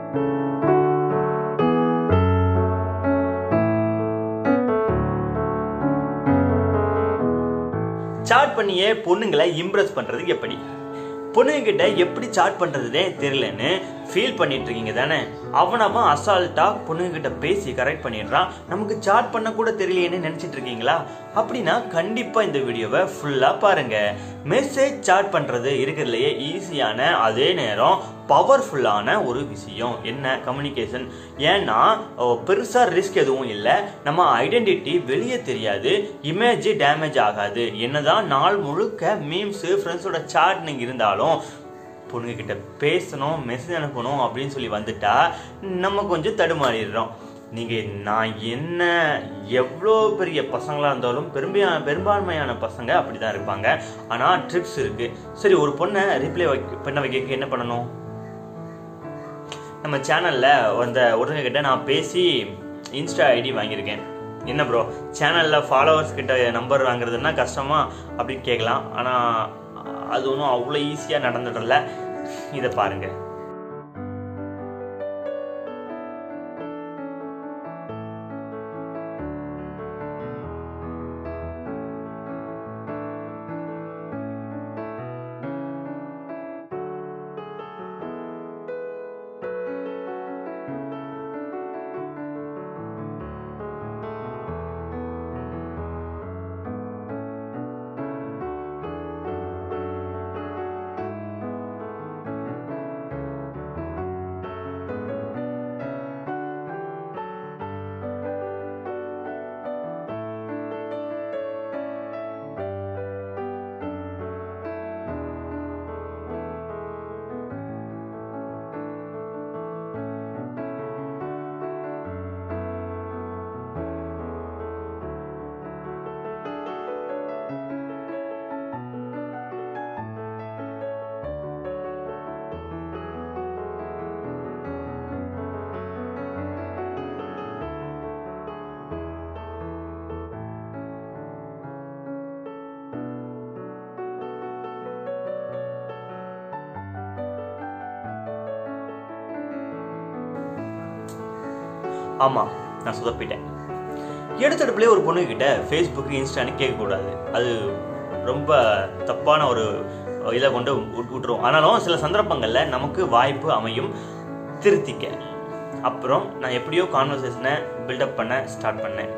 chat பண்ணியே பொண்ணுங்களை Impress பண்றது எப்படி பொண்ணுங்க கிட்ட எப்படி சாட் பண்றதுனே தெரியலன்னு ஃபீல் பண்ணிட்டு இருக்கீங்க தானே அவனவன் அசால்ட்டா பொண்ணுங்க கிட்ட பேசி கரெக்ட் பண்ணிடுறான் நமக்கு சாட் பண்ண கூட தெரியலையேன்னு நினைச்சிட்டு இருக்கீங்களா அப்படின்னா கண்டிப்பா இந்த வீடியோவை ஃபுல்லா பாருங்க மெசேஜ் சாட் பண்றது இருக்கிறதுலையே ஈஸியான அதே நேரம் பவர்ஃபுல்லான ஒரு விஷயம் என்ன கம்யூனிகேஷன் ஏன்னா அஹ், பெருசா ரிஸ்க் எதுவும் இல்லை நம்ம ஐடென்டிட்டி வெளியே தெரியாது இமேஜ் டேமேஜ் ஆகாது என்னதான் நாள் முழுக்க மீம்ஸ் ஃப்ரெண்ட்ஸோட சாட் நீங்க இருந்தாலும் பொண்ணுங்க கிட்ட பேசணும் மெசேஜ் அனுப்பணும் அப்படின்னு சொல்லி வந்துட்டா நம்ம கொஞ்சம் தடுமாறிடுறோம் நீங்க நான் என்ன எவ்வளோ பெரிய பசங்களா இருந்தாலும் பெருமையா பெரும்பான்மையான பசங்க அப்படிதான் இருப்பாங்க ஆனா ட்ரிப்ஸ் இருக்கு சரி ஒரு பொண்ணை ரிப்ளை வைக்க பண்ண வைக்க என்ன பண்ணணும் நம்ம சேனல்ல அந்த ஒருத்தங்க கிட்ட நான் பேசி இன்ஸ்டா ஐடி வாங்கியிருக்கேன் என்ன ப்ரோ சேனல்ல ஃபாலோவர்ஸ் கிட்ட நம்பர் வாங்குறதுன்னா கஷ்டமா அப்படின்னு கேட்கலாம் ஆனா அது ஒன்றும் அவ்வளோ ஈஸியாக நடந்துடல இதை பாருங்க ஆமாம் நான் சொதப்பிட்டேன் எடுத்தடுப்புலேயே ஒரு பொண்ணு கிட்ட ஃபேஸ்புக் இன்ஸ்டான்னு கேட்கக்கூடாது அது ரொம்ப தப்பான ஒரு இதை கொண்டு விட்- விட்டுரும் ஆனாலும் சில சந்தர்ப்பங்களில் நமக்கு வாய்ப்பு அமையும் திருத்திக்க அப்புறம் நான் எப்படியோ கான்வர்சேஷனை பில்டப் பண்ண ஸ்டார்ட் பண்ணேன்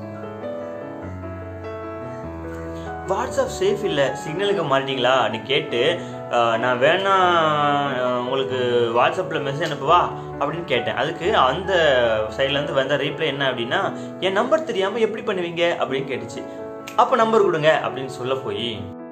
வாட்ஸ்அப் சேஃப் இல்லை சிக்னலுக்கு மாட்டிங்களான்னு கேட்டு அஹ், நான் வேணா அஹ், உங்களுக்கு வாட்ஸ்அப்பில் மெசேஜ் அனுப்புவா அப்படின்னு கேட்டேன் அதுக்கு அந்த சைட்லேருந்து வந்த ரீப்ளை என்ன அப்படின்னா என் நம்பர் தெரியாமல் எப்படி பண்ணுவீங்க அப்படின்னு கேட்டுச்சு அப்போ நம்பர் கொடுங்க அப்படின்னு சொல்ல போய்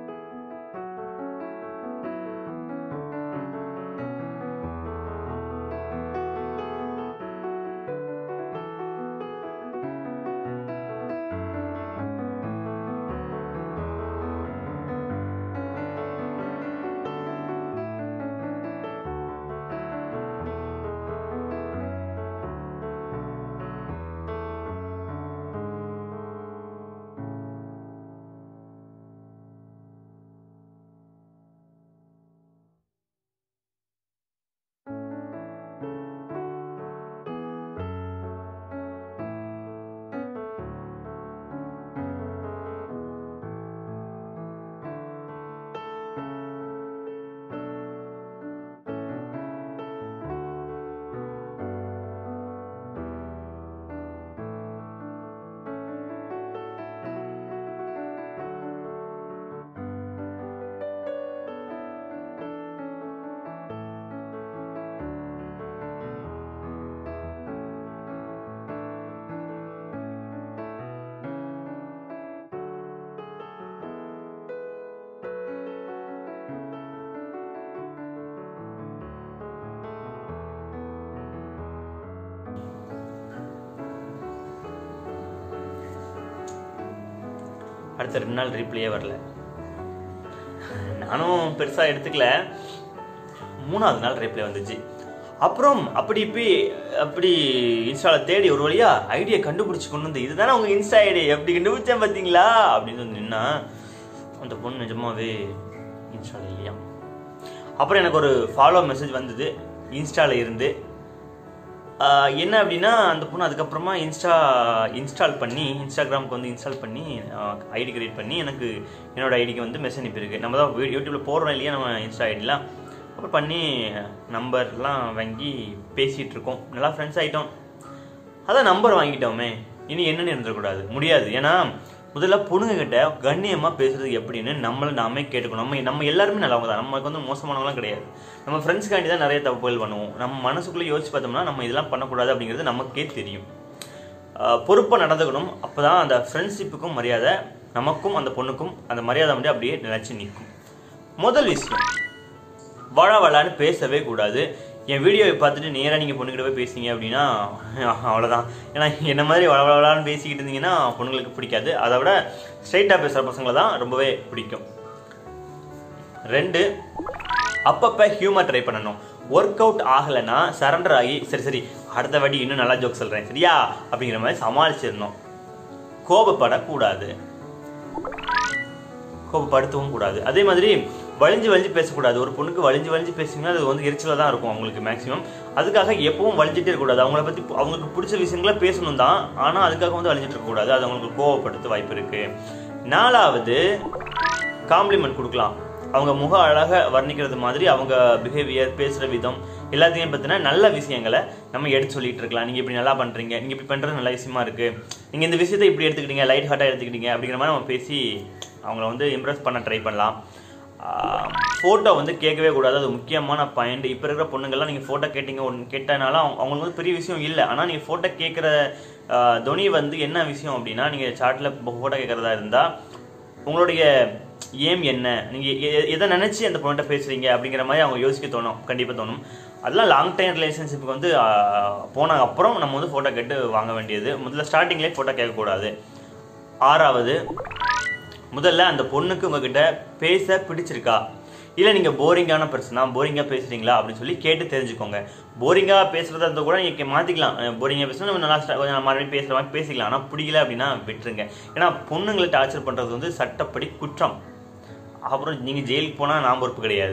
அடுத்த ரெண்டு நாள் ரீப்ளையே வரல நானும் பெருசாக எடுத்துக்கல மூணாவது நாள் ரீப்ளை வந்துச்சு அப்புறம் அப்படி இப்படி அப்படி இன்ஸ்டால தேடி ஒரு வழியா ஐடியா கண்டுபிடிச்சு கொண்டு வந்து இதுதானே உங்க இன்ஸ்டா ஐடி எப்படி கண்டுபிடிச்சேன் பார்த்தீங்களா அப்படின்னு வந்து நின்னா அந்த பொண்ணு நிஜமாவே இன்ஸ்டால இல்லையா அப்புறம் எனக்கு ஒரு ஃபாலோ மெசேஜ் வந்தது இன்ஸ்டால இருந்து ஆஹ் என்ன அப்படின்னா அந்த பொண்ணு அதுக்கப்புறமா இன்ஸ்டா இன்ஸ்டால் பண்ணி இன்ஸ்டாகிராமுக்கு வந்து இன்ஸ்டால் பண்ணி ஐடி கிரியேட் பண்ணி எனக்கு என்னோட ஐடிக்கு வந்து மெசேஜ் அனுப்பியிருக்கு நம்ம தான் வீ- யூடியூப்ல போடுறோம் இல்லையா நம்ம இன்ஸ்டா ஐடிலாம் அப்புறம் பண்ணி நம்பர்லாம் வாங்கி பேசிகிட்டு இருக்கோம் நல்லா ஃப்ரெண்ட்ஸ் ஆகிட்டோம் அதான் நம்பர் வாங்கிட்டோமே இனி என்னன்னு இருந்துடக்கூடாது முடியாது ஏன்னா முதல்ல பொண்ணுங்க கிட்ட கண்ணியமா பேசுறது எப்படின்னு நம்மள நாமே கேட்டுக்கணும் நம்ம நம்ம எல்லாருமே நல்லவங்க தான் நமக்கு வந்து மோசமானவங்களாம் கிடையாது நம்ம ஃப்ரெண்ட்ஸ்க்காண்டி தான் நிறைய தப்புகள் பண்ணுவோம் நம்ம மனசுக்குள்ள யோசிச்சு பார்த்தோம்னா நம்ம இதெல்லாம் பண்ணக்கூடாது அப்படிங்கிறது நமக்கே தெரியும் பொறுப்பாக நடந்துக்கணும் அப்பதான் அந்த ஃப்ரெண்ட்ஷிப்புக்கும் மரியாதை நமக்கும் அந்த பொண்ணுக்கும் அந்த மரியாதை வந்து அப்படியே நிலைச்சு நிற்கும் முதல் விஷயம் வள வளான்னு பேசவே கூடாது என் வீடியோவை பார்த்துட்டு நேராக நீங்கள் பொண்ணுகிட்ட போய் பேசுனீங்க அப்படின்னா அவ்வளோதான் ஏன்னா என்ன மாதிரி வள வளன்னு பேசிக்கிட்டு இருந்தீங்கன்னா பொண்ணுங்களுக்கு பிடிக்காது அதை விட ஸ்ட்ரைட்டாக பேசுகிற பசங்களை தான் ரொம்பவே பிடிக்கும் ரெண்டு அப்பப்போ ஹியூமர் ட்ரை பண்ணணும் ஒர்க் அவுட் ஆகலைன்னா சரண்டர் ஆகி சரி சரி அடுத்த வாட்டி இன்னும் நல்லா ஜோக் சொல்கிறேன் சரியா அப்படிங்கிற மாதிரி சமாளிச்சிடணும் கோபப்படக்கூடாது கோபப்படுத்தவும் கூடாது அதே மாதிரி வலிஞ்சு வலிஞ்சு பேசக்கூடாது ஒரு பொண்ணுக்கு வலிஞ்சு வலிஞ்சு பேசிங்கன்னா அது வந்து எரிச்சலாக தான் இருக்கும் அவங்களுக்கு மேக்ஸிமம் அதுக்காக எப்பவும் வலிஞ்சிட்டே இருக்கக்கூடாது அவங்கள பற்றி அவங்களுக்கு பிடிச்ச விஷயங்கள பேசணும் தான் ஆனால் அதுக்காக வந்து வலிஞ்சிட்டு இருக்கக்கூடாது அது அவங்களுக்கு கோவப்படுத்த வாய்ப்பு இருக்கு நாலாவது காம்ப்ளிமெண்ட் கொடுக்கலாம் அவங்க முக அழகை வர்ணிக்கிறது மாதிரி அவங்க பிஹேவியர் பேசுகிற விதம் எல்லாத்தையும் பற்றின நல்ல விஷயங்களை நம்ம எடுத்து சொல்லிட்டு இருக்கலாம் நீங்கள் இப்படி நல்லா பண்ணுறீங்க நீங்கள் இப்படி பண்ணுறது நல்ல விஷயமா இருக்குது நீங்கள் இந்த விஷயத்தை இப்படி எடுத்துக்கிட்டீங்க லைட் ஹார்ட்டாக எடுத்துக்கிட்டீங்க அப்படிங்கிற மாதிரி நம்ம பேசி அவங்கள வந்து இம்ப்ரெஸ் பண்ண ட்ரை பண்ணலாம் ஃபோட்டோ வந்து கேட்கவே கூடாது அது முக்கியமான பாயிண்ட் இப்போ இருக்கிற பொண்ணுங்கள்லாம் நீங்கள் ஃபோட்டோ கேட்டீங்க ஒன்று கேட்டனால அவங்க அவங்களுக்கு வந்து பெரிய விஷயம் இல்லை ஆனால் நீங்கள் ஃபோட்டோ கேட்குற துணி வந்து என்ன விஷயம் அப்படின்னா நீங்கள் சாட்டில் ஃபோட்டோ கேட்குறதா இருந்தால் உங்களுடைய ஏம் என்ன நீங்கள் எதை நினச்சி அந்த பொண்ணுகிட்ட பேசுகிறீங்க அப்படிங்கிற மாதிரி அவங்க யோசிக்க தோணும் கண்டிப்பாக தோணும் அதெல்லாம் லாங் டைம் ரிலேஷன்ஷிப்புக்கு வந்து ஆஹ், போன அப்புறம் நம்ம வந்து ஃபோட்டோ கேட்டு வாங்க வேண்டியது முதல்ல ஸ்டார்டிங்லேயே ஃபோட்டோ கேட்கக்கூடாது ஆறாவது முதல்ல அந்த பொண்ணுக்கு உங்ககிட்ட பேச பிடிச்சிருக்கா இல்லை நீங்கள் போரிங்கான பர்சனா போரிங்காக பேசுகிறீங்களா அப்படின்னு சொல்லி கேட்டு தெரிஞ்சுக்கோங்க போரிங்காக பேசுகிறதா இருந்தால் கூட நீங்கள் மாற்றிக்கலாம் போரிங்காக பேசினா நம்ம நல்லா start- கொஞ்சம் மறுபடியும் பேசுகிற மாதிரி பேசிக்கலாம் ஆனால் பிடிக்கல அப்படின்னா விட்டுருங்க ஏன்னா பொண்ணுங்களை டார்ச்சர் பண்ணுறது வந்து சட்டப்படி குற்றம் அப்புறம் நீங்கள் ஜெயிலுக்கு போனால் நான் பொறுப்பு கிடையாது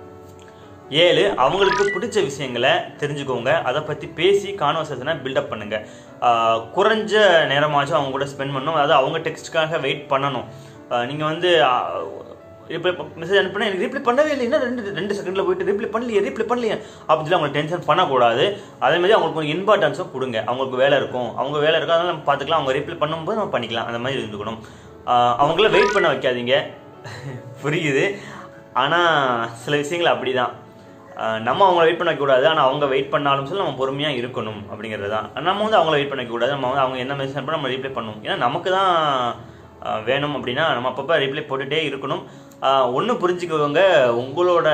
ஏழு அவங்களுக்கு பிடிச்ச விஷயங்களை தெரிஞ்சுக்கோங்க அதை பற்றி பேசி கான்வர்சேஷனை பில்டப் பண்ணுங்க ஆஹ் குறைஞ்ச நேரமாச்சும் அவங்க கூட ஸ்பெண்ட் பண்ணணும் அதாவது அவங்க டெக்ஸ்ட்டுக்காக வெயிட் பண்ணணும் நீங்கள் வந்து இப்போ மெசேஜ் அனுப்பினா எனக்கு ரீப்ளை பண்ணவே இல்லை என்ன ரெண்டு ரெண்டு செகண்டில் போயிட்டு ரீப்ளை பண்ணலையே ரீப்ளை பண்ணலையே அப்படின்னு சொல்லி அவங்களுக்கு டென்ஷன் பண்ணக்கூடாது அதே மாதிரி அவங்களுக்கு கொஞ்சம் இம்பார்ட்டன்ஸும் கொடுங்க அவங்களுக்கு வேலை இருக்கும் அவங்க வேலை இருக்கும் அதனால நம்ம பார்த்துக்கலாம் அவங்க ரீப்ளை பண்ணும்போது நம்ம பண்ணிக்கலாம் அந்த மாதிரி இருந்துக்கணும் ஆஹ் அவங்கள வெயிட் பண்ண வைக்காதீங்க புரியுது ஆனால் சில விஷயங்கள் அப்படிதான் ஆஹ் நம்ம அவங்கள வெயிட் பண்ண வைக்கக்கூடாது ஆனால் அவங்க வெயிட் பண்ணாலும் சொல்லி நம்ம பொறுமையாக இருக்கணும் அப்படிங்கிறது தான் நம்ம வந்து அவங்கள வெயிட் பண்ண வைக்கக்கூடாது நம்ம வந்து அவங்க என்ன மெசேஜ் பண்ண நம்ம ரீப்ளை பண்ணணும் ஏன்னா நமக்கு தான் ஆஹ் வேணும் அப்படின்னா நம்ம அப்பப்போ ரீப்ளை போட்டுகிட்டே இருக்கணும் ஒன்று புரிஞ்சுக்கோங்க உங்களோட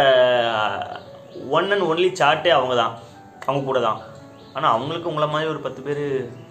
ஒன் அண்ட் ஒன்லி சார்ட்டே அவங்க தான் அவங்க கூட தான் ஆனால் அவங்களுக்கு உங்களை மாதிரி ஒரு பத்து பேர்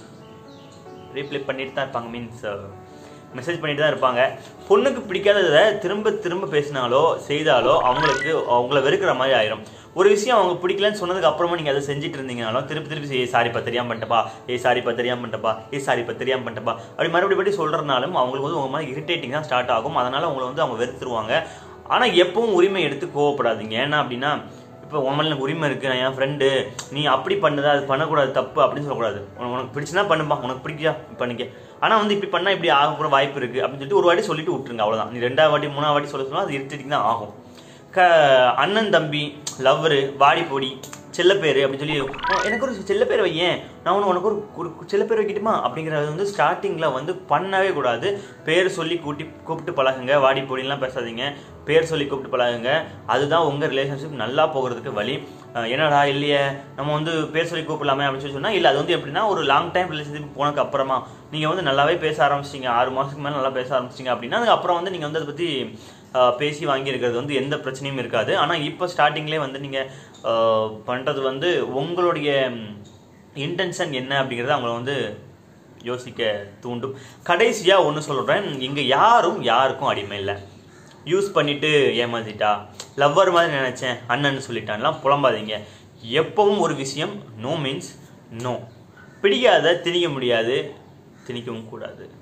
ரீப்ளை பண்ணிட்டு தான் இருப்பாங்க மீன்ஸ் மெசேஜ் பண்ணிட்டு தான் இருப்பாங்க பொண்ணுக்கு பிடிக்காததை திரும்ப திரும்ப பேசினாலோ செய்தாலோ அவங்களுக்கு அவங்கள வெறுக்கிற மாதிரி ஆயிரும் ஒரு விஷயம் அவங்க பிடிக்கலன்னு சொன்னதுக்கு அப்புறமா நீங்கள் அதை செஞ்சுட்டு இருந்தீங்கனாலும் திருப்பி திருப்பி ஏ சாரிப்பா தெரியாம பண்ணிட்டப்பா ஏ சாரிப்பா தெரியாம பண்ணிட்டப்பா ஏ சாரிப்பா தெரியாம பண்ணிட்டப்பா அப்படி மறுபடியும் மறுபடியும் சொல்கிறனாலும் அவங்களுக்கு வந்து உங்க மாதிரி இரிட்டேட்டிங் தான் ஸ்டார்ட் ஆகும் அதனால உங்களை வந்து அவங்க வெறுத்துருவாங்க ஆனால் எப்பவும் உரிமை எடுத்து கோவப்படாதீங்க ஏன்னா அப்படின்னா இப்போ உன் மேல எனக்கு உரிமை இருக்கு நான் என் ஃப்ரெண்டு நீ அப்படி பண்ணுதா அது பண்ணக்கூடாது தப்பு அப்படின்னு சொல்லக்கூடாது உனக்கு உனக்கு பிடிச்சுனா பண்ணுப்பா உனக்கு பிடிக்கா பண்ணிக்க ஆனால் வந்து இப்படி பண்ணால் இப்படி ஆக கூட வாய்ப்பு இருக்கு அப்படின்னு சொல்லிட்டு ஒரு வாட்டி சொல்லிட்டு விட்டுருங்க அவ்வளோதான் நீ ரெண்டாவது வாட்டி மூணாவது வாட்டி சொல்ல சொன்னா அது இரிட்டேட்டிங் தான் ஆகும் க அண்ணன் தம்பி லவ்வரு வாடி பொடி செல்ல பேர் அப்படின்னு சொல்லி "ஓ, எனக்கு ஒரு செல்ல பேர் வையேன் நான் ஒன்று உனக்கு ஒரு ஒரு செல்ல பேர் வைக்கட்டுமா அப்படிங்கிறது வந்து ஸ்டார்டிங்கில் வந்து பண்ணவே கூடாது பேர் சொல்லி கூட்டி கூப்பிட்டு பழகுங்க வாடி பொடிலாம் பேசாதீங்க பேர் சொல்லி கூப்பிட்டு பழகுங்க அதுதான் உங்கள் ரிலேஷன்ஷிப் நல்லா போகிறதுக்கு வழி அஹ் என்னடா இல்லையே நம்ம வந்து பேர் சொல்லி கூப்பிடலாமே அப்படின்னு சொல்லி சொன்னால் இல்லை அது வந்து எப்படின்னா ஒரு லாங் டைம் ரிலேஷன்ஷிப் போனதுக்கு அப்புறமா நீங்கள் வந்து நல்லாவே பேச ஆரம்பிச்சிங்க ஆறு மாதத்துக்கு மேலே நல்லா பேச ஆரம்பிச்சிங்க அப்படின்னா அதுக்கப்புறம் வந்து நீங்கள் வந்து அதை பற்றி ஆஹ் பேசி வாங்கியிருக்கிறது வந்து எந்த பிரச்சனையும் இருக்காது ஆனால் இப்போ ஸ்டார்டிங்லேயே வந்து நீங்கள் பண்ணுறது வந்து உங்களுடைய இன்டென்ஷன் என்ன அப்படிங்கிறத அவங்கள வந்து யோசிக்க தூண்டும் கடைசியாக ஒன்று சொல்கிறேன் இங்கே யாரும் யாருக்கும் அடிமை இல்லை யூஸ் பண்ணிட்டு ஏமாத்திட்டா லவ்வர் மாதிரி நினச்சேன் அண்ணன் சொல்லிட்டான்லாம் புலம்பாதீங்க எப்பவும் ஒரு விஷயம் நோ மீன்ஸ் நோ பிடிக்காத திணிக்க முடியாது திணிக்கவும் கூடாது